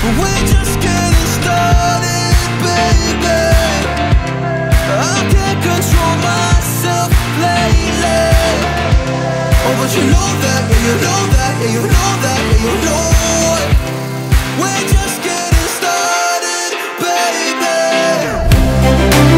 We're just getting started, baby. I can't control myself lately. Oh, but you know that, yeah, you know that, yeah, you know that, yeah, you know it. We're just getting started, baby.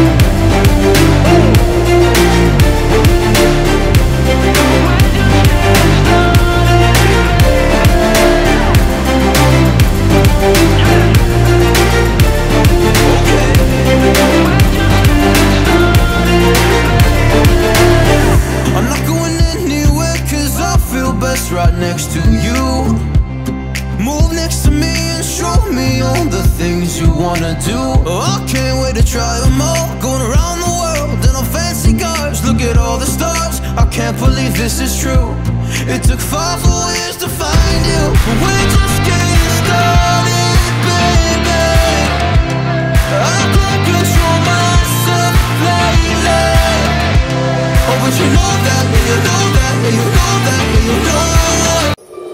I'm not going anywhere cause I feel best right next to you. Move next to me and show me all the things you wanna do. Oh, I can't wait to try them all. Going around the world in on fancy cars. Look at all the stars. I can't believe this is true. It took five whole years to find you. We're just getting started, baby. I can't control myself lately. Oh, but you know that, yeah, you know that, yeah, you know that, yeah, you know it.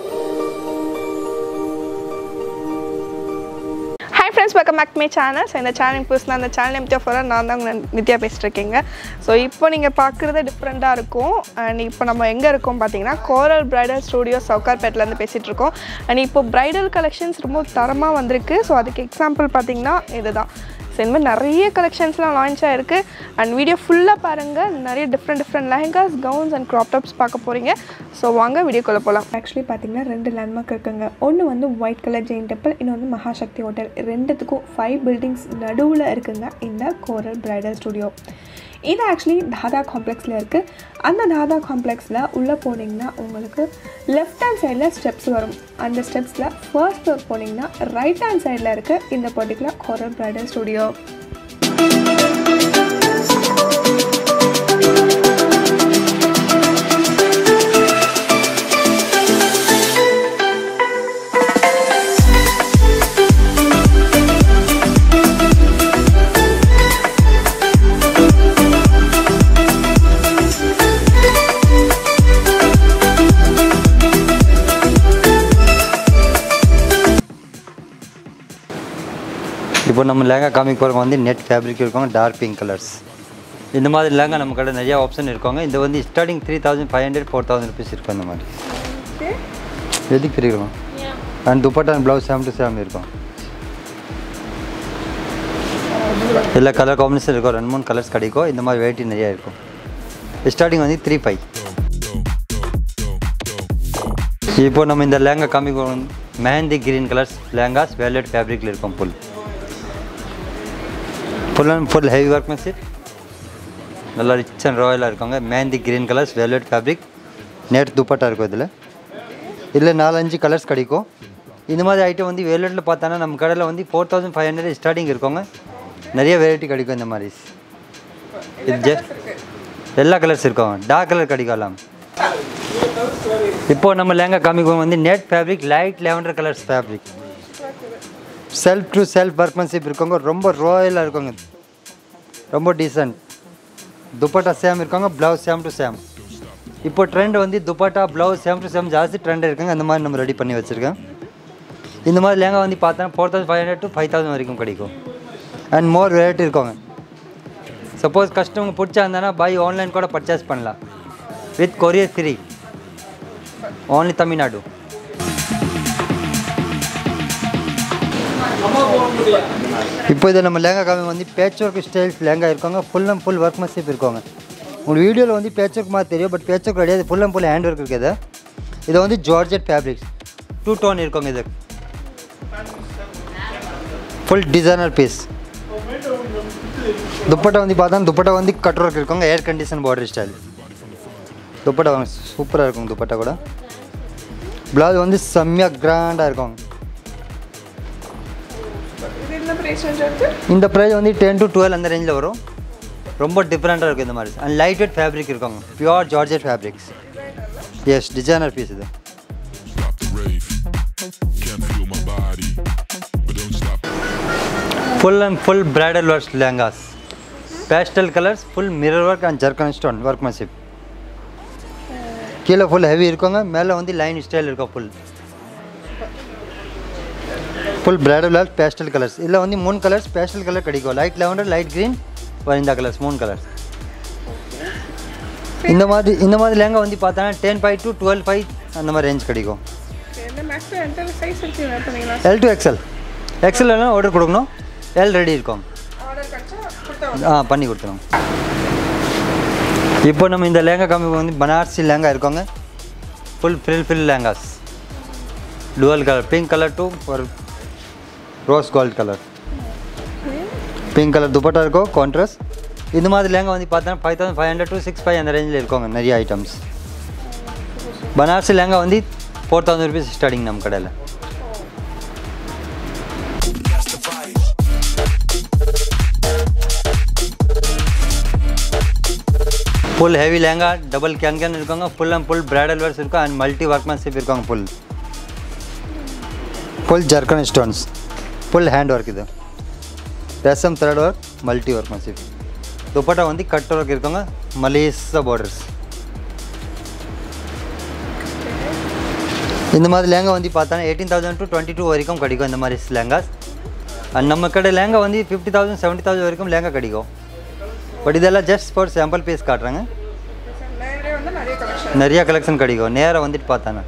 Hi friends welcome back my channel so இந்த channel புதுசுனா அந்த channel Nithya ஃபோரா நான் தான் உங்களை Nithya பேசிட்டுருக்கேங்க so இப்போ நீங்கள் பார்க்குறது டிஃப்ரெண்ட்டாக இருக்கும் அண்ட் இப்போ நம்ம எங்கே இருக்கோம் பார்த்தீங்கன்னா கோரல் பிரைடல் ஸ்டூடியோ சவுகார்பேட்லேருந்து பேசிகிட்டு இருக்கோம் அண்ட் இப்போ பிரைடல் கலெக்ஷன்ஸ் ரொம்ப தரமாக வந்திருக்கு ஸோ அதுக்கு எக்ஸாம்பிள் பார்த்தீங்கன்னா இதுதான் ஸோ இந்த மாதிரி நிறைய கலெக்ஷன்ஸ்லாம் லான்ச் ஆகிருக்கு அண்ட் வீடியோ ஃபுல்லாக பாருங்கள் நிறைய different different lehengas gowns and crop tops பார்க்க போகிறீங்க ஸோ வாங்க வீடியோக்குள்ளே போகலாம் ஆக்சுவலி பார்த்தீங்கன்னா ரெண்டு லேண்ட்மார்க் இருக்குங்க ஒன்று வந்து ஒயிட் கலர் ஜெயின் டெம்பிள் இன்னொன்று மகாசக்தி ஹோட்டல் ரெண்டுத்துக்கும் ஃபைவ் பில்டிங்ஸ் நடுவில் இருக்குங்க இந்த கோரல் பிரைடல் ஸ்டுடியோ இது ஆக்சுவலி தாதா காம்ப்ளெக்ஸில் இருக்குது அந்த தாதா காம்ப்ளெக்ஸில் உள்ளே போனீங்கன்னா உங்களுக்கு லெஃப்ட் ஹேண்ட் சைடில் ஸ்டெப்ஸ் வரும் அந்த ஸ்டெப்ஸில் ஃபர்ஸ்ட் ஃப்ளோர் போனீங்கன்னா ரைட் ஹேண்ட் சைடில் இருக்க இந்த பர்டிகுலர் கோரல் பிரைடல் ஸ்டுடியோ இப்போ நம்ம லேங்கா காமிக்க போகிறவங்க வந்து நெட் ஃபேப்ரிக் இருக்கும் டார்க் பிங்க் கலர்ஸ் இந்த மாதிரி லேங்கா நம்ம கடை நிறைய ஆப்ஷன் இருக்காங்க இது வந்து starting three thousand five hundred four thousand rupees இருக்கும் இந்த மாதிரி எதுக்கு பிரிக்கிறோம் and dupatta and blouse same to same இருக்கும் எல்லா கலர் காம்பினேஷன் இருக்கும் ரெண்டு மூணு கலர்ஸ் கிடைக்கும் இந்த மாதிரி வெரைட்டி நிறையா இருக்கும் ஸ்டார்டிங் வந்து த்ரீ ஃபைவ் இப்போ நம்ம இந்த லேங்கா காமிக்க mehendi green colours lehengas velvet ஃபேப்ரிக்கில் இருக்கும் full full and full heavy workmanship நல்லா ரிச் அண்ட் ராயலாக இருக்காங்க mehendi green colours velvet fabric net dupatta இருக்கும் இதில் இதில் நாலஞ்சு கலர்ஸ் கிடைக்கும் இந்த மாதிரி ஐட்டம் வந்து வெல்வெட்டில் பார்த்தோன்னா நம்ம கடையில் வந்து four thousand five hundred starting இருக்கோங்க நிறைய வெரைட்டி கிடைக்கும் இந்த மாதிரி இது ஜஸ்ட் எல்லா கலர்ஸ் இருக்கும் டார்க் கலர் கிடைக்கலாம் இப்போ நம்ம லேங்கா காமிக்கும் வந்து net fabric light lavender colours fabric self to self workmanship இருக்கவங்க ரொம்ப ராயலாக இருக்கவங்க ரொம்ப டீசென்ட் துப்பட்டா சேம் இருக்காங்க ப்ளவுஸ் சேம் டு சேம் இப்போ ட்ரெண்ட் வந்து dupatta blouse same to same ஜாஸ்தி ட்ரெண்ட் இருக்காங்க அந்த மாதிரி நம்ம ரெடி பண்ணி வச்சுருக்கேன் இந்த மாதிரி லேங்கா வந்து பார்த்தா four thousand five hundred to five thousand வரைக்கும் கிடைக்கும் அண்ட் மோர் வெரைட்டி இருக்காங்க சப்போஸ் கஸ்டமர் பிடிச்சா இருந்தானா பை ஆன்லைன் கூட பர்ச்சேஸ் பண்ணலாம் with courier free only Tamil Nadu இப்போ இதை நம்ம லேங்கா காமி வந்து பேட்ச் ஒர்க் ஸ்டைல்ஸ் லேங்கா இருக்காங்க full and full workmanship இருக்காங்க உங்களுக்கு வீடியோவில் வந்து பேட்ச் ஒர்க் மாதிரி தெரியும் பட் பேட்ச் ஒர்க் கிடையாது full and full hand work இருக்குது இது வந்து ஜார்ஜெட் ஃபேப்ரிக்ஸ் டூ டோன் இருக்காங்க இது ஃபுல் டிசைனர் பீஸ் துப்பட்டா வந்து பார்த்தா துப்பட்டா வந்து கட் ஒர்க் இருக்காங்க air condition border style dupatta வாங்க சூப்பராக இருக்கும் துப்பட்டா கூட ப்ளவுஸ் வந்து செம்மையாக கிராண்டாக இருக்கும் இந்த ப்ரைஸ் வந்து டென் டு டுவெல் அந்த ரேஞ்சில் வரும் ரொம்ப டிஃப்ரெண்ட்டாக இருக்கும் இந்த மாதிரி அண்ட் லைட் வெயிட் ஃபேப்ரிக் இருக்காங்க pure georgette fabrics yes designer piece இது Stop the rave. Can't feel my body, but don't stop. Full and full bridal works lehengas pastel colours full mirror work and zircon stone workmanship கீழே full heavy இருக்குங்க மேலே வந்து line style இருக்கும் full full bridal wear pastel colours இதில் வந்து மூணு colours pastel colour கிடைக்கும் light lavender light green இந்த கலர்ஸ் மூணு கலர்ஸ் இந்த மாதிரி இந்த மாதிரி லேங்கா வந்து பார்த்தோன்னா ten five to twelve five அந்த மாதிரி ரேஞ்ச் கிடைக்கும் என்ன மேக்ஸில் எந்த சைஸ் இருக்கு வேர் பண்ணிங்களா எல் டு எக்ஸ்எல் எக்ஸ்எல் வேணால் ஆர்டர் கொடுக்கணும் எல் ரெடி இருக்கும் ஆர்டர் கிடச்சா கொடுத்தா ஆ பண்ணி கொடுத்துருவோம் இப்போ நம்ம இந்த லேங்கா கம்மி வந்து பனாரசி லேங்கா இருக்கோங்க full full full lehengas dual colour pink colour to ஒரு rose gold colour pink colour dupatta இருக்கும் கான்ட்ராஸ்ட் இந்த மாதிரி லேங்கா வந்து பார்த்தோன்னா five thousand five hundred to six five அந்த ரேஞ்சில் இருக்கோங்க நிறைய ஐட்டம்ஸ் பனாரசி லேங்கா வந்து ஃபோர் தௌசண்ட் ருபீஸ் ஸ்டார்டிங் நம்ம கடையில் full heavy lehenga double can can இருக்காங்க full and full bridal wears இருக்கும் அண்ட் மல்டி ஒர்க்மேன்ஷிப் இருக்காங்க full full zircon stones full hand work இது resham thread work multi workmanship dupatta வந்து கட் ஒர்க் இருக்காங்க மலேசா borders இந்த மாதிரி லேங்கா வந்து பார்த்தோன்னா eighteen thousand to twenty two வரைக்கும் கிடைக்கும் இந்த மாதிரி லேங்காஸ் அண்ட் நம்ம கடை லேங்கா வந்து ஃபிஃப்டி தௌசண்ட் செவன்ட்டி தௌசண்ட் வரைக்கும் லேங்கா கிடைக்கும் பட் இதெல்லாம் ஜஸ்ட் ஃபார் சாம்பிள் பீஸ் காட்டுறாங்க நேரே வந்து நிறைய கலெக்ஷன் நிறைய கலெக்ஷன் கிடைக்கும் நேராக வந்துட்டு பார்த்தானே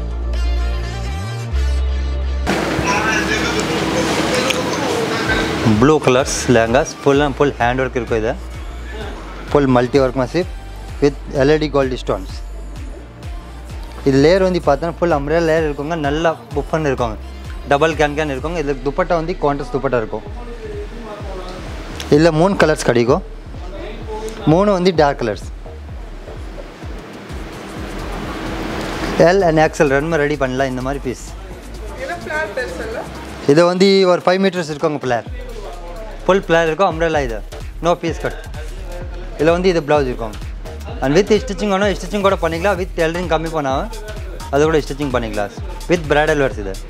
blue colours lehengas full and full hand work இருக்கும் இது full multi workmanship with LED gold stones இது லேயர் வந்து பார்த்தோன்னா ஃபுல் அம்ரேல் லேயர் இருக்குங்க நல்லா புஃபன் இருக்குங்க டபுள் கேன் கேன் இருக்குங்க இது துப்பட்டா வந்து கான்ட்ரஸ்ட் துப்பட்டா இருக்கும் இதில் மூணு கலர்ஸ் கிடைக்கும் மூணு வந்து dark colours L and XL ரெண்டுமே ரெடி பண்ணலாம் இந்த மாதிரி பீஸ் ஏன்னா ஃப்ளாட் பெருசு இல்லை இது வந்து ஒரு ஃபைவ் மீட்டர்ஸ் இருக்குங்க பிளேர் ஃபுல் பிளேர் இருக்கும் அம்ரேலா இது நோ பீஸ் கட் இதில் வந்து இது ப்ளவுஸ் இருக்கும் அண்ட் வித் ஸ்டிச்சிங் வேணும் ஸ்டிச்சிங் கூட பண்ணிக்கலாம் வித் டெய்லரிங் கம்மி பண்ணாமல் அது கூட ஸ்டிச்சிங் பண்ணிக்கலாம் வித் பிரைடல் வேர்ஸ் இது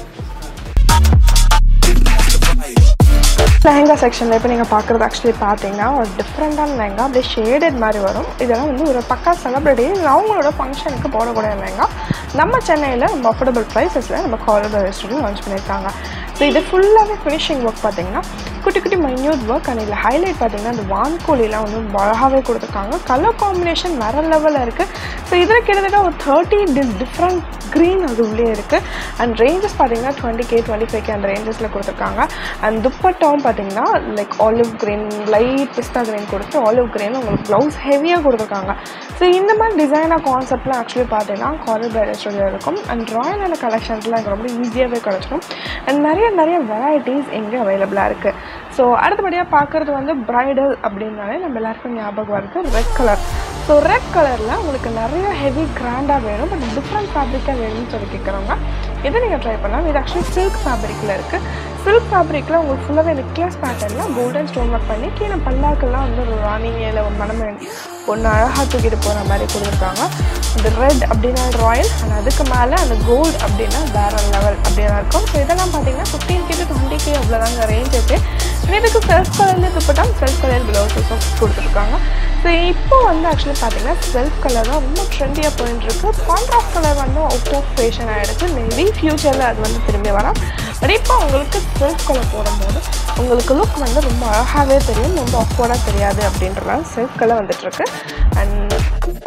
லெஹங்கா செக்ஷனில் இப்போ நீங்கள் பார்க்குறது ஆக்சுவலி பார்த்தீங்கன்னா ஒரு டிஃப்ரெண்ட்டான லெஹங்கா அப்படியே ஷேடட் மாதிரி வரும் இதெல்லாம் வந்து ஒரு பக்கா செலிப்ரிட்டி அவங்களோட ஃபங்க்ஷனுக்கு போடக்கூடிய லெஹங்கா நம்ம சென்னையில் நம்ம அஃபோர்டபுள் ப்ரைஸஸில் நம்ம காலர் ஸ்டுடியோ லான்ச் பண்ணியிருக்காங்க ஸோ இது ஃபுல்லாகவே ஃபினிஷிங் ஒர்க் பார்த்தீங்கன்னா குட்டி குட்டி மைன்யூட் ஒர்க் அண்ட் இதில் ஹைலைட் பார்த்தீங்கன்னா அந்த வான்கோழிலாம் வந்து அழகாகவே கொடுத்துருக்காங்க கலர் காம்பினேஷன் வேறு லெவலில் இருக்குது ஸோ இதில் கிட்டத்தட்ட ஒரு தேர்ட்டி டிஸ் டிஃப்ரெண்ட் க்ரீன் அது உள்ளே இருக்குது அண்ட் ரேஞ்சஸ் பார்த்தீங்கன்னா twenty K twenty five K அந்த ரேஞ்சஸில் கொடுத்துருக்காங்க அண்ட் துப்பட்டாவும் பார்த்தீங்கன்னா like olive green light pista green கொடுத்து ஆலிவ் கிரீன் உங்களுக்கு ப்ளவுஸ் ஹெவியாக கொடுத்துருக்காங்க ஸோ இந்த மாதிரி டிசைனாக கான்செப்ட்லாம் ஆக்சுவலி பார்த்தீங்கன்னா காலர் பிரைடல் ஸ்டுடியோ இருக்கும் அண்ட் ராயலான கலெக்ஷன்ஸ்லாம் எனக்கு ரொம்ப ஈஸியாகவே கிடச்சிடும் அண்ட் நிறைய நிறைய வெரைட்டிஸ் இங்கே அவைலபிளாக இருக்குது ஸோ அடுத்தபடியாக பார்க்குறது வந்து பிரைடல் அப்படின்னாலே நம்ம எல்லாருக்கும் ஞாபகம் வருது ரெட் கலர் ஸோ ரெட் கலரில் உங்களுக்கு நிறைய ஹெவி கிராண்டாக வேணும் பட் டிஃப்ரெண்ட் ஃபேப்ரிக்காக வேணும்னு சொல்லி கேட்குறவங்க இதை நீங்கள் ட்ரை பண்ணலாம் இது ஆக்சுவலி சில்க் ஃபேப்ரிக்கில் இருக்குது சில்க் ஃபேப்ரிக்கில் உங்களுக்கு ஃபுல்லாகவே நெக்லஸ் பேட்டர்னில் கோல்டன் ஸ்டோன் ஒர்க் பண்ணி கீழே பல்லாக்கெல்லாம் வந்து ஒரு ராணி இல்லை ஒரு மணமேன் ஒன்று அழகாக தூக்கிட்டு போகிற மாதிரி கொடுத்துருக்காங்க இந்த ரெட் அப்படின்னா ராயல் அண்ட் அதுக்கு மேலே அந்த கோல்டு அப்படின்னா வேற லெவல் அப்படின்னா இருக்கும் ஸோ இதெல்லாம் பார்த்தீங்கன்னா fifteen K to twenty K அவ்வளோதாங்க ரேஞ்ச் இருக்குது இதுக்கு செல்ஃப் கலர்லேயே துப்பட்டா செல்ஃப் கலர் ப்ளவுஸஸும் கொடுத்துருக்காங்க ஸோ இப்போ வந்து ஆக்சுவலி பார்த்தீங்கன்னா செல்ஃப் கலர் தான் ரொம்ப ட்ரெண்டியாக போயிட்டு இருக்கு கான்ட்ராஸ்ட் கலர் வந்து அவுட் ஆஃப் ஃபேஷன் ஆகிடுச்சு மேபி ஃப்யூச்சரில் அது வந்து திரும்பி வரலாம் பட் இப்போ உங்களுக்கு செல்ஃப் கலர் போடும்போது உங்களுக்கு லுக் வந்து ரொம்ப அழகாகவே தெரியும் ரொம்ப அஃபோர்டாக தெரியாது அப்படின்றனால செல்ஃப் கலர் வந்துட்டுருக்கு அண்ட்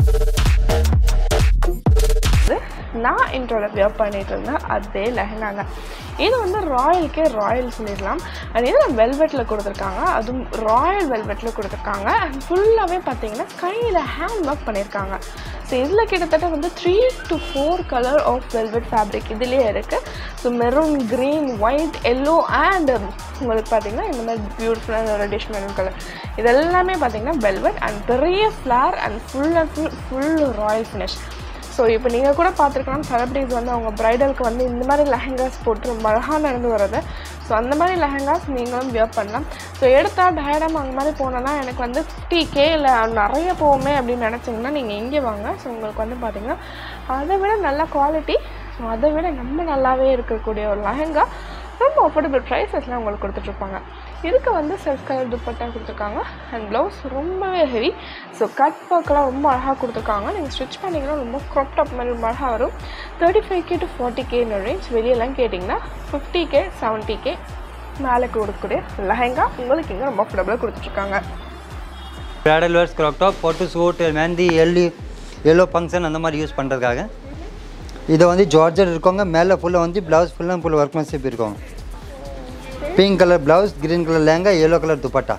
நான் இன்ட்ரோவில் வியர் பண்ணிட்டு இருந்தேன் அதே லெஹங்காங்க இது வந்து ராயலுக்கே ராயல் சொல்லிடலாம் அண்ட் இதில் வெல்வெட்டில் கொடுத்துருக்காங்க அதுவும் ராயல் வெல்வெட்டில் கொடுத்துருக்காங்க அண்ட் ஃபுல்லாகவே பார்த்தீங்கன்னா கையில் ஹேண்ட் ஒர்க் பண்ணியிருக்காங்க ஸோ இதில் கிட்டத்தட்ட வந்து three to four colour of velvet fabric இதுலேயே இருக்குது so maroon green white yellow and உங்களுக்கு பார்த்தீங்கன்னா இந்த மாதிரி பியூட்டிஃபுல்லான ரெடிஷ் மெரூன் கலர் இது எல்லாமே பார்த்தீங்கன்னா வெல்வெட் அண்ட் பெரிய flare and full and full full royal finish so இப்போ நீங்கள் கூட பார்த்துருக்கலாம் செலிப்ரிட்டிஸ் வந்து அவங்க ப்ரைடலுக்கு வந்து இந்த மாதிரி லெஹங்காஸ் போட்டு ரொம்ப அழகாக நடந்து வர்றது ஸோ அந்த மாதிரி லெஹங்காஸ் நீங்களும் வியர் பண்ணலாம் ஸோ எடுத்தா டயடம் அந்த மாதிரி போனோன்னா எனக்கு வந்து ஃபிஃப்டி கே இல்லை நிறைய போகுமே அப்படின்னு நினச்சிங்கன்னா நீங்கள் இங்கே வாங்க ஸோ உங்களுக்கு வந்து பார்த்தீங்கன்னா அதை விட நல்ல குவாலிட்டி ஸோ அதை விட நம்ம நல்லாவே இருக்கக்கூடிய ஒரு லெஹங்கா ரொம்ப அஃபோர்டபுள் ப்ரைஸஸ்லாம் உங்களுக்கு கொடுத்துட்ருப்பாங்க இதுக்கு வந்து செல்ஃப் கலர் துப்பட்டா கொடுத்துருக்காங்க அண்ட் ப்ளவுஸ் ரொம்பவே ஹெவி ஸோ கட் ஒர்க்கெலாம் ரொம்ப அழகாக கொடுத்துருக்காங்க நீங்கள் ஸ்டிச் பண்ணிங்கன்னா ரொம்ப க்ராப் டாப் மாதிரி ரொம்ப அழகாக வரும் thirty five K to forty கேன்னு ரேஞ்ச் வெளியெல்லாம் கேட்டிங்கன்னா ஃபிஃப்டி கே செவன்ட்டி கே மேலே கொடுக்கக்கூடிய லெஹெங்கா உங்களுக்கு இங்கே ரொம்ப அஃபோர்டபுளாக கொடுத்துட்ருக்காங்க bridal wears crop top photo shoot mehndi எல்லி எல்லோ ஃபங்க்ஷன் அந்த மாதிரி யூஸ் பண்ணுறதுக்காக இது வந்து ஜார்ஜர் இருக்கோங்க மேலே ஃபுல்லாக வந்து ப்ளவுஸ் ஃபுல்லாக ஃபுல் ஒர்க்மேன்ஷிப் இருக்கோங்க pink colour blouse green colour lehenga yellow colour dupatta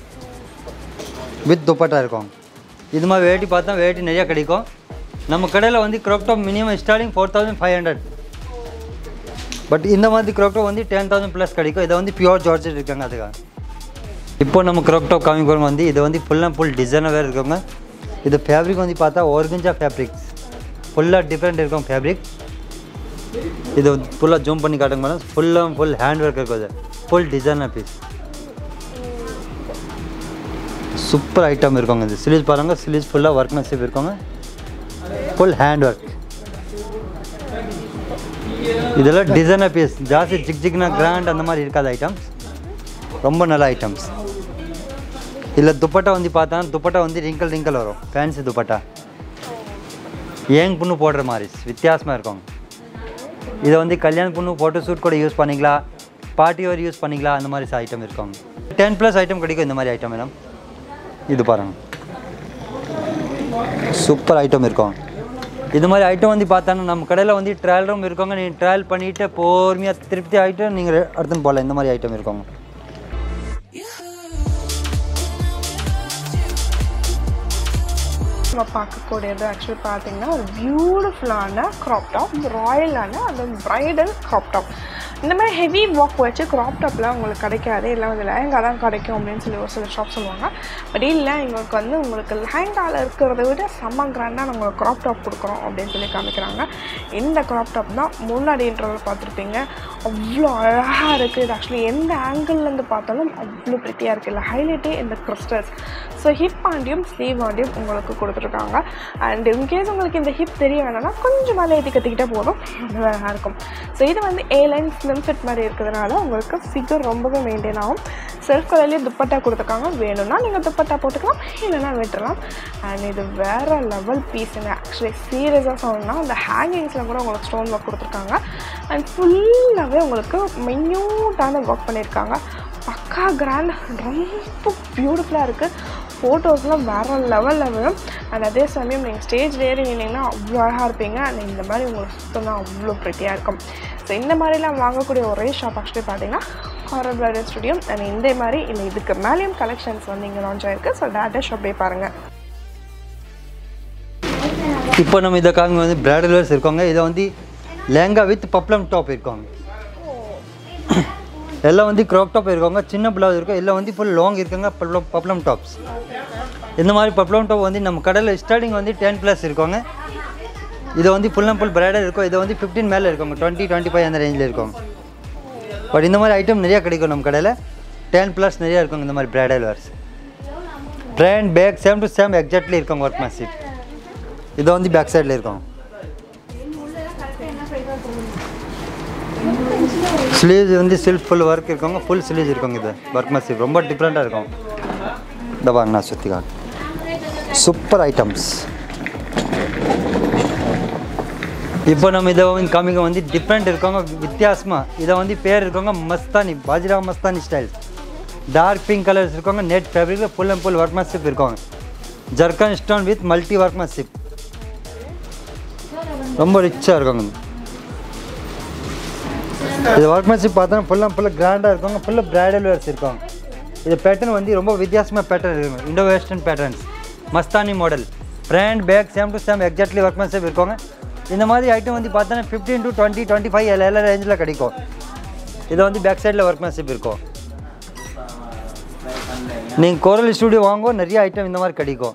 with dupatta இருக்கும் இது மாதிரி வேட்டி பார்த்தா வேட்டி நிறையா கிடைக்கும் நம்ம கடையில் வந்து crop top minimum starting four thousand five hundred but இந்த மாதிரி க்ராப் டாப் வந்து டென் தௌசண்ட் ப்ளஸ் கிடைக்கும் இதை வந்து பியூர் ஜார்ஜர் இருக்காங்க அதுக்காக இப்போ நம்ம க்ராப் டாப் காமி போகிறோம் வந்து இது வந்து ஃபுல் அண்ட் ஃபுல் டிசைனாக வேறு இருக்குங்க இது ஃபேப்ரிக் வந்து பார்த்தா ஒர்கஞ்சா ஃபேப்ரிக்ஸ் ஃபுல்லாக டிஃப்ரெண்ட் இருக்கும் ஃபேப்ரிக் இது ஃபுல்லாக ஜூம் பண்ணி காட்டுங்க madam full and full hand work இருக்கும் இது ஃபுல் டிசைனாக பீஸ் சூப்பர் ஐட்டம் இருக்குங்க இது சிலீஸ் பாருங்க சிலீஸ் ஃபுல்லாக ஒர்க்மேன்ஷிப் இருக்குங்க ஃபுல் ஹேண்ட் ஒர்க் இதெல்லாம் டிசைனாக பீஸ் ஜாஸ்தி ஜிக் ஜிக்னா கிராண்ட் அந்த மாதிரி இருக்காது ஐட்டம்ஸ் ரொம்ப நல்ல ஐட்டம்ஸ் இதில் துப்பட்டா வந்து பார்த்தா துப்பட்டா வந்து ரிங்கிள் ரிங்கிள் வரும் ஃபேன்சி துப்பட்டா ஏங் பொண்ணு போடுற மாதிரி வித்தியாசமாக இருக்கும் இதை வந்து கல்யாண பொண்ணு ஃபோட்டோ ஷூட் கூட யூஸ் பண்ணிக்கலாம் பார்ட்டி வேர் யூஸ் பண்ணிக்கலாம் அந்த மாதிரி ஐட்டம் இருக்கும் டென் ப்ளஸ் ஐட்டம் கிடைக்கும் இந்த மாதிரி ஐட்டம் மேடம் இது பாருங்க சூப்பர் ஐட்டம் இருக்கும் இது மாதிரி ஐட்டம் வந்து பார்த்தானா நம்ம கடையில் வந்து ட்ரையல் ரூம் இருக்கோங்க நீங்கள் ட்ரையல் பண்ணிவிட்டு பொறுமையாக திருப்தி ஆகிட்டு நீங்கள் அடுத்துன்னு போகலாம் இந்த மாதிரி ஐட்டம் இருக்கோங்க நம்ம பார்க்கக்கூடியது ஆக்சுவலி பார்த்தீங்கன்னா ஒரு பியூட்டிஃபுல்லான க்ராப் டாப் ராயலான அந்த ப்ரைடல் க்ராப் டாப் இந்த மாதிரி ஹெவி ஒர்க் வச்சு க்ராப் டாப்லாம் உங்களுக்கு கிடைக்காது இல்லை வந்து லெஹங்கா தான் கிடைக்கும் அப்படின்னு சொல்லி ஒரு சில ஷாப் சொல்லுவாங்க பட் இல்லை எங்களுக்கு வந்து உங்களுக்கு லெஹங்காவில் இருக்கிறத விட செம்ம கிராண்டாக நாங்கள் க்ராப் டாப் கொடுக்குறோம் அப்படின்னு சொல்லி காமிக்கிறாங்க இந்த க்ராப் டாப் தான் முன்னாடி இன்டர்வல் பார்த்துருப்பீங்க அவ்வளோ அழகாக இருக்குது இது ஆக்சுவலி எந்த ஆங்கிள்லேருந்து பார்த்தாலும் அவ்வளோ ப்ரிட்டியாக இருக்குது இல்லை ஹைலைட்டே இந்த கிறிஸ்டல்ஸ் ஸோ ஹிப் ஆண்டியும் ஸ்லீவ் ஆண்டியும் உங்களுக்கு கொடுத்துருக்காங்க அண்ட் இன்கேஸ் உங்களுக்கு இந்த ஹிப் தெரிய வேணும்னா கொஞ்சம் மேலே ஏற்றி கற்றுக்கிட்டே போதும் அது அழகாக இருக்கும் ஸோ இது வந்து ஏ லைன் ஸ்லிம் ஃபிட் மாதிரி இருக்கிறதுனால உங்களுக்கு ஃபிகர் ரொம்பவே மெயின்டைன் ஆகும் செல்ஃப் கலர்லேயே துப்பட்டா கொடுத்துருக்காங்க வேணும்னா நீங்கள் துப்பட்டா போட்டுக்கலாம் இல்லைன்னா விட்டுறலாம் அண்ட் இது வேறு லெவல் பீஸுங்க ஆக்சுவலி சீரியஸாக சொல்லணும்னா அந்த ஹேங்கிங்ஸில் கூட உங்களுக்கு ஸ்டோன் ஒர்க் கொடுத்துருக்காங்க அண்ட் ஃபுல்லாகவே உங்களுக்கு மைன்யூட்டான ஒர்க் பண்ணியிருக்காங்க பக்கா கிராண்ட் ரொம்ப பியூட்டிஃபுல்லாக இருக்குது ஃபோட்டோஸ்லாம் வேறு லெவலில் வரும் அண்ட் அதே சமயம் நீங்கள் ஸ்டேஜ் ஏறி நின்னீங்கன்னா அவ்வளோ அழகாக இருப்பீங்க அண்ட் இந்த மாதிரி உங்களுக்கு சுத்தம் தான் அவ்வளோ ப்ரிட்டியாக இருக்கும் ஸோ இந்த மாதிரிலாம் வாங்கக்கூடிய ஒரே ஷாப் ஆக்சுவலி பார்த்தீங்கன்னா காரல் பிரைடல் ஸ்டுடியோ அண்ட் இந்த மாதிரி இல்லை இதுக்கு மேலேயும் கலெக்ஷன்ஸ் வந்து இங்கே லான்ச் ஆயிருக்கு ஸோ டேட்டா ஷாப் போய் பாருங்கள் இப்போ நம்ம இதை காங்க வந்து பிராடல் வேர்ஸ் இருக்கோங்க இதை வந்து லேங்கா வித் பப்ளம் டாப் இருக்கோங்க எல்லாம் வந்து க்ராப் டாப் இருக்கோங்க சின்ன பிளவுஸ் இருக்கும் எல்லாம் வந்து ஃபுல் லாங் இருக்குங்க பப்ளம் பப்ளம் டாப்ஸ் இந்த மாதிரி பப்ளம் டாப் வந்து நம்ம கடையில் ஸ்டார்டிங் வந்து டென் ப்ளஸ் இருக்கோங்க இது வந்து ஃபுல் அண்ட் ஃபுல் பிராடல் இருக்கும் இது வந்து ஃபிஃப்டீன் மேலே இருக்கோங்க டுவெண்ட்டி டுவெண்ட்டி ஃபைவ் அந்த ரேஞ்சில் இருக்கும் பட் இந்த மாதிரி ஐட்டம் நிறையா கிடைக்கும் நம்ம கடையில் டென் ப்ளஸ் நிறையா இருக்கும் இந்த மாதிரி bridal wears front back same to same exactly இருக்கும் ஒர்க் மேஷிப் இது வந்து பேக் சைடில் இருக்கும் ஸ்லீவ்ஸ் வந்து சில்க் ஃபுல் ஒர்க் இருக்கவங்க ஃபுல் ஸ்லீவ்ஸ் இருக்குங்க இது ஒர்க் மேஷிப் ரொம்ப டிஃப்ரெண்ட்டாக இருக்கும் இந்த பாருங்க நான் சுற்றி காட்டு சூப்பர் ஐட்டம்ஸ் இப்போ நம்ம இதை வந்து காமிக்க வந்து டிஃப்ரெண்ட் இருக்கவங்க வித்தியாசமாக இதை வந்து பேர் இருக்கவங்க Mastani Bajirao Mastani style dark pink colours இருக்கவங்க நெட் ஃபேப்ரிக்கில் ஃபுல் அண்ட் ஃபுல் ஒர்க்மேன்ஷிப் இருக்கவங்க zircon stone with multi workmanship ரொம்ப ரிச்சாக இருக்கவங்க இது ஒர்க்மேன்ஷிப் பார்த்தோன்னா ஃபுல் அண்ட் ஃபுல்லாக கிராண்டாக இருக்கவங்க ஃபுல்லாக பிரைடல் வேர்ஸ் இருக்காங்க இது பேட்டர்ன் வந்து ரொம்ப வித்தியாசமாக பேட்டர்ன் இருக்குங்க Indo western patterns Mastani model front back same to same exactly workmanship இருக்கவங்க இந்த மாதிரி ஐட்டம் வந்து பார்த்தோன்னா fifteen to twenty twenty five எல்லா ரேஞ்சில் கிடைக்கும் இது வந்து பேக் சைடில் ஒர்க்மேன்ஷிப் இருக்கும் நீங்கள் கோரல் ஸ்டூடியோ வாங்கோ நிறைய ஐட்டம் இந்த மாதிரி கிடைக்கும்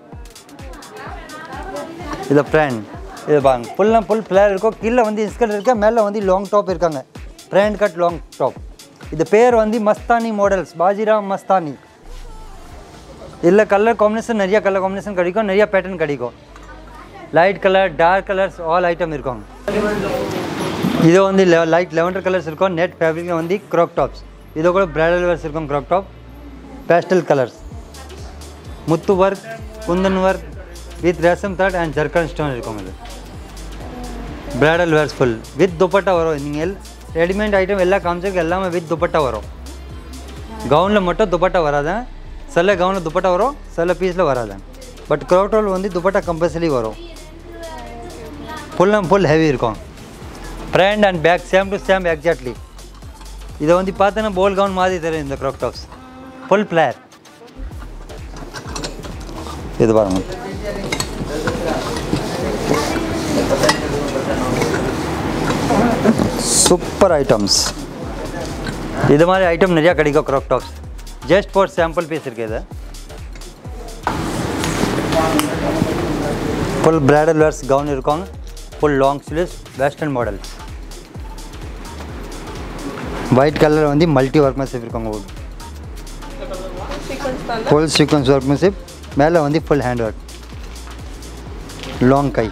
இது ஃப்ரண்ட் இது பாருங்க ஃபுல் அண்ட் ஃபுல் பிளேயர் இருக்கும் கீழே வந்து இன்ஸ்கர்ட் இருக்கா மேலே வந்து லாங் டாப் இருக்காங்க ஃப்ரண்ட் கட் லாங் டாப் இது பேர் வந்து மஸ்தானி மாடல்ஸ் பாஜிராம் மஸ்தானி இதில் கலர் காம்பினேஷன் நிறைய கலர் காம்பினேஷன் கிடைக்கும் நிறைய பேட்டர்ன் கிடைக்கும் light colour dark colours all item இருக்கும் இது வந்து லைட் லெவண்டர் கலர்ஸ் இருக்கும் நெட் ஃபேப்ரிக்கில் வந்து க்ராக் டாப்ஸ் இது கூட பிரைடல் வேர்ஸ் இருக்கும் க்ராப் டாப் பேஸ்டல் கலர்ஸ் முத்து work kundan work with resham thread and zircon stone இருக்கும் இது bridal wears full with dupatta வரும் நீங்கள் ரெடிமேட் ஐட்டம் எல்லா காமிச்சிருக்கு எல்லாமே வித் துப்பட்டா வரும் கவுனில் மட்டும் துப்பட்டா வராதேன் சில கவுனில் துப்பட்டா வரும் சில பீஸில் வராதேன் பட் க்ரௌட்டோல் வந்து துப்பட்டா கம்பல்சரி வரும் ஃபுல் அண்ட் ஃபுல் ஹெவி இருக்கும் front and back same to same exactly இதை வந்து பார்த்தோன்னா போல் கவுன் மாதிரி தெரியும் இந்த க்ராப் டாப்ஸ் ஃபுல் பிளேயர் இது பாருங்க சூப்பர் ஐட்டம்ஸ் இது மாதிரி ஐட்டம் நிறையா கிடைக்கும் crop tops just for sample piece இருக்குது இது ஃபுல் பிரைடல் வேர்ஸ் கவுன் இருக்கும் full long sleeves western models white colour வந்து மல்டி ஒர்க்மன்ஷிப் இருக்கும் சீக்வன்ஸ் தான் ஃபுல் சீக்வன்ஸ் ஒர்க்மன்ஷிப் மேலே வந்து ஃபுல் ஹேண்ட் ஒர்க் லாங் கை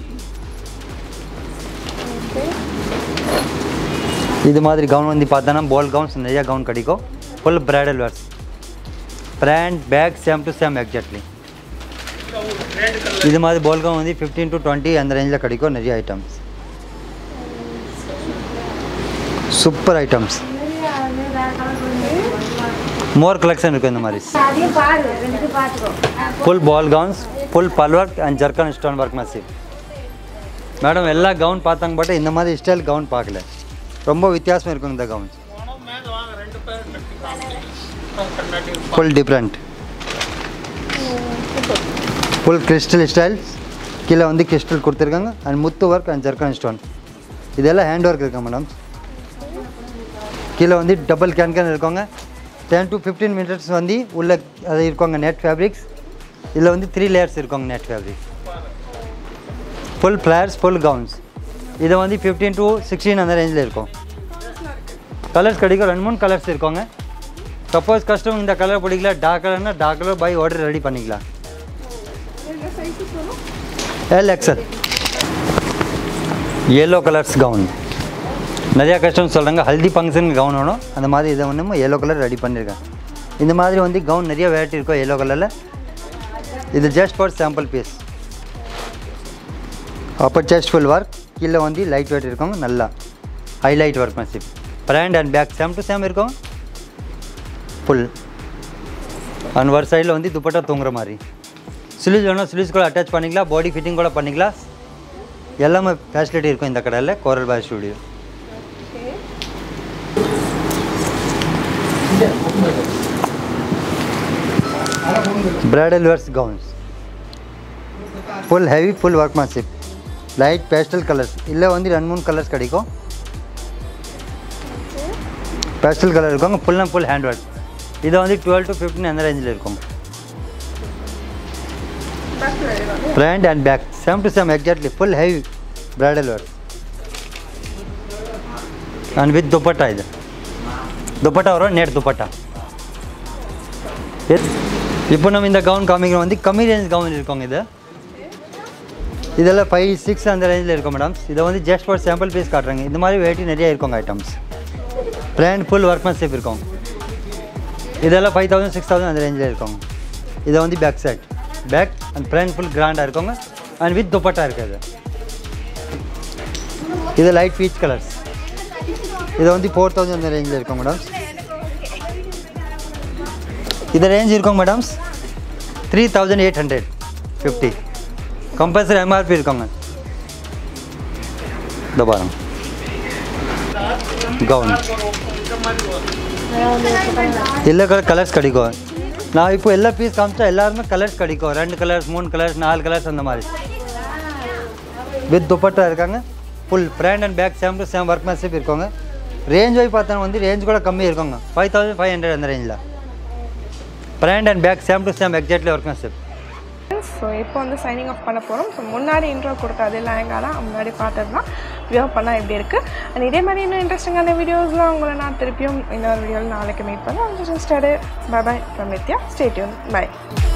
இது மாதிரி கவுன் வந்து பார்த்தோன்னா பால் கவுன்ஸ் நிறைய கவுன் கிடைக்கும் full bridal wears front back same to same exactly இது மாதிரி பால் கவுன் வந்து ஃபிஃப்டீன் டு டுவெண்ட்டி அந்த ரேஞ்சில் கிடைக்கும் நிறைய items super items more collection இருக்கும் இந்த மாதிரி அதையும் பாரு ரெண்டு பார்த்துக்கோ full ball gowns full full work and zircon stone workmanship madam எல்லா கவுன் பார்த்தாங்க பட் இந்த மாதிரி ஸ்டைல் கவுன் பார்க்கல ரொம்ப வித்தியாசம் இருக்கும் இந்த gowns full different full crystal styles கீழே வந்து கிறிஸ்டல் கொடுத்துருக்காங்க அண்ட் முத்து ஒர்க் அண்ட் ஜர்கன் ஸ்டோன் இதெல்லாம் ஹேண்ட் ஒர்க் இருக்கு மேடம் கீழே வந்து டபுள் கேன் கேன் இருக்காங்க டென் டு ஃபிஃப்டீன் மினிட்ஸ் வந்து உள்ள அது இருக்காங்க நெட் ஃபேப்ரிக்ஸ் இதில் வந்து த்ரீ லேயர்ஸ் இருக்காங்க net fabric full flares full gowns இதை வந்து ஃபிஃப்டீன் டு சிக்ஸ்டீன் அந்த ரேஞ்சில் இருக்கும் கலர்ஸ் கிடைக்கும் ரெண்டு மூணு கலர்ஸ் இருக்காங்க சப்போஸ் கஸ்டமர் இந்த கலர் பிடிக்கல டார்க் கலர்னா dark colour by order ready பண்ணிக்கலாம் L XL yellow colours gown நிறையா கஸ்டமர் சொல்கிறாங்க ஹல்தி ஃபங்க்ஷனுக்கு கவுன் வேணும் அந்த மாதிரி இதை வந்து yellow கலர் ரெடி பண்ணியிருக்கேன் இந்த மாதிரி வந்து கவுன் நிறைய வெரைட்டி இருக்கும் yellow கலரில் இது just for sample piece upper chest full work கீழே வந்து லைட் வெயிட் இருக்கும் நல்லா highlight workmanship front and back same to same இருக்கும் ஃபுல் அண்ட் ஒரு சைடில் வந்து துப்பட்டா தூங்குற மாதிரி ஸ்லீவ்ஸ் வேணும் ஸ்லீவ்ஸ் கூட அட்டாச் பண்ணிக்கலாம் பாடி ஃபிட்டிங் கூட பண்ணிக்கலாம் எல்லாமே ஃபெசிலிட்டி இருக்கும் இந்த கடையில் coral bay studio bridal wears gowns full heavy full workmanship light pastel colours இல்லை வந்து ரெண்டு மூணு கலர்ஸ் கிடைக்கும் பேஸ்டல் கலர் இருக்கும் full and full hand work இது வந்து டுவெல் டு ஃபிஃப்டின் அந்த ரேஞ்சில் இருக்கும் front and back same to same exactly full heavy bridal wear and with dupatta இது துப்பட்டா வரும் நேட் துப்பட்டா எஸ் இப்போ நம்ம இந்த கவுன் காமிக்கிறோம் வந்து கம்மி ரேஞ்ச் கவுன் இருக்கோங்க இது இதெல்லாம் ஃபைவ் சிக்ஸ் அந்த ரேஞ்சில் இருக்கும் மேடம் இதை வந்து ஜஸ்ட் ஃபார் சாம்பிள் பீஸ் காட்டுறாங்க இந்த மாதிரி வெரைட்டி நிறைய இருக்குங்க ஐட்டம்ஸ் பிராண்ட் ஃபுல் ஒர்க்மேன்ஷிப் இருக்கும் இதெல்லாம் ஃபைவ் தௌசண்ட் சிக்ஸ் தௌசண்ட் அந்த ரேஞ்சில் இருக்கும் இதை வந்து back side back and front full கிராண்டாக இருக்குங்க அண்ட் வித் துப்பட்டா இருக்குது இது லைட் பீச் கலர்ஸ் இது வந்து ஃபோர் தௌசண்ட் அந்த ரேஞ்சில் இருக்கும் மேடம் இது ரேஞ்ச் இருக்கும் madams three thousand eight hundred fifty compulsory MRP இருக்காங்க இந்த பாருங்க கவுன் எல்லா கலர் கலர்ஸ் கிடைக்கும் நான் இப்போ எல்லா பீஸ் காமிச்சா எல்லாருமே கலர்ஸ் கிடைக்கும் ரெண்டு கலர்ஸ் மூணு கலர்ஸ் நாலு கலர்ஸ் அந்த மாதிரி வித் துப்பட்டா இருக்காங்க full front and back same to same workmanship இருக்காங்க ரேஞ்ச் போய் பார்த்தோன்னா வந்து ரேஞ்ச் கூட கம்மி இருக்காங்க ஃபைவ் தௌசண்ட் ஃபைவ் ஹண்ட்ரட் அந்த ரேஞ்சில் front and back same to same exactly workmanship so இப்போ வந்து சைனிங் ஆஃப் பண்ண போகிறோம் ஸோ முன்னாடி இன்ட்ரோ கொடுத்த அதே லெஹங்கா தான் முன்னாடி பார்த்தது தான் வியூ பண்ணால் எப்படி இருக்குது அண்ட் இதே மாதிரி இன்னும் இன்ட்ரெஸ்டிங்கான வீடியோஸ்லாம் உங்களை நான் திருப்பியும் இன்னொரு வீடியோவில் நாளைக்கு மீட் பண்ணேன் stay bye bye from Nithya stay tuned by